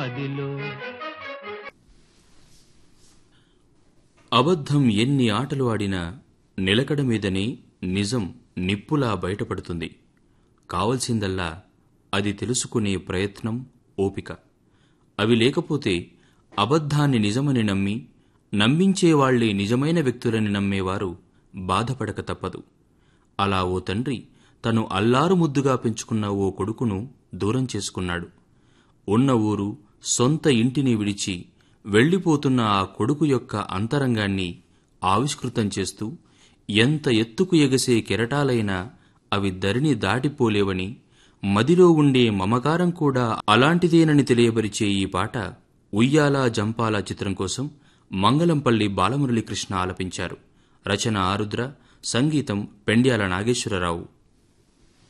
మదిలో అబద్ధం ఎన్ని ఆటలు ఆడినా నిలకడ మీదనే నిజం నిప్పులా బయటపడుతుంది కావలసిందల్లా అది తెలుసుకునే ప్రయత్నం ఓపిక అవి లేకపోతే అబద్ధాన్ని నిజమని నమ్మి నమ్మించేవాళ్లే నిజమైన వ్యక్తులని నమ్మేవారు బాధపడక తప్పదు అలా ఓ తండ్రి తను అల్లారు ముద్దుగా పెంచుకున్న ఓ కొడుకును దూరం చేసుకున్నాడు ఉన్న ఊరు సొంత ఇంటిని విడిచి వెళ్ళిపోతున్న ఆ కొడుకు యొక్క అంతరంగాన్ని ఆవిష్కృతం చేస్తూ ఎంత ఎత్తుకు ఎగసే కెరటాలైనా అవి ధరిని దాటిపోలేవని మదిలో ఉండే మమకారం కూడా అలాంటిదేనని తెలియబరిచే ఈ పాట ఉయ్యాల జంపాల చిత్రం కోసం మంగళంపల్లి బాలమురళీకృష్ణ ఆలపించారు రచన ఆరుద్ర సంగీతం పెండ్యాల నాగేశ్వరరావు